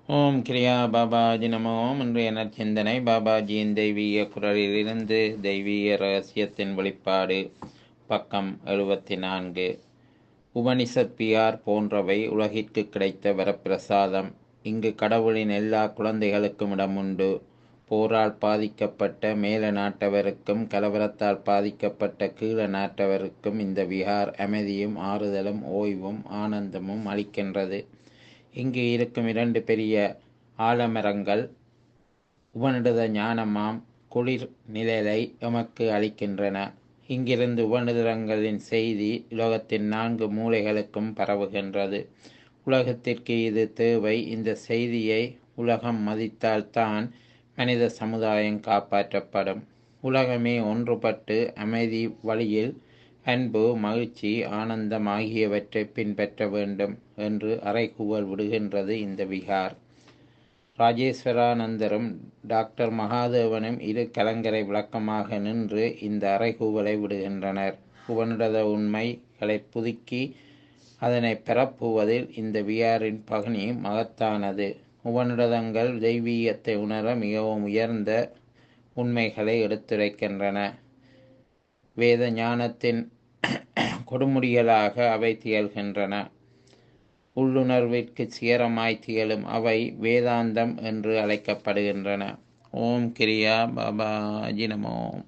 ஓம் கிரியா பாபாஜி நமோ ஓம் இன்றைய நற்சிந்தனை பாபாஜியின் தெய்வீக குரலிலிருந்து தெய்வீக ரகசியத்தின் வெளிப்பாடு பக்கம் எழுபத்தி நான்கு உபனிஷத் பியார் போன்றவை உலகிற்கு கிடைத்த வரப்பிரசாதம் இங்கு கடவுளின் எல்லா குழந்தைகளுக்கும் இடம் உண்டு போரால் பாதிக்கப்பட்ட மேல நாட்டவருக்கும் கலவரத்தால் பாதிக்கப்பட்ட கீழ நாட்டவருக்கும் இந்த விஹார் அமைதியும் ஆறுதலும் ஓய்வும் ஆனந்தமும் அளிக்கின்றது இங்கு இருக்கும் இரண்டு பெரிய ஆலமரங்கள் உபனிடத ஞானமாம் குளிர் நிழலை எமக்கு அளிக்கின்றன இங்கிருந்து உபநிடதங்களின் செய்தி உலகத்தின் நான்கு மூலைகளுக்கும் பரவுகின்றது உலகத்திற்கு இது தேவை இந்த செய்தியை உலகம் மதித்தால்தான் மனித சமுதாயம் காப்பாற்றப்படும் உலகமே ஒன்றுபட்டு அமைதி வழியில் அன்பு மகிழ்ச்சி ஆனந்தம் ஆகியவற்றை பின்பற்ற வேண்டும் என்று அறைகூவல் விடுகின்றது இந்த விகார் ராஜேஸ்வரானந்தரும் டாக்டர் மகாதேவனும் இரு கலங்கரை விளக்கமாக நின்று இந்த அறைகூவலை விடுகின்றனர் உவனிடத உண்மைகளை புதுக்கி அதனை பரப்புவதில் இந்த வியாரின் பகனி மகத்தானது உபநிடதங்கள் தெய்வீகத்தை உணர மிகவும் உயர்ந்த உண்மைகளை எடுத்துரைக்கின்றன வேத ஞானத்தின் கொடுமுடிகளாக அவை திகழ்கின்றன உள்ளுணர்விற்கு சிகரமாய் திகழும் அவை வேதாந்தம் என்று அழைக்கப்படுகின்றன ஓம் கிரியா பாபாஜி நமோம்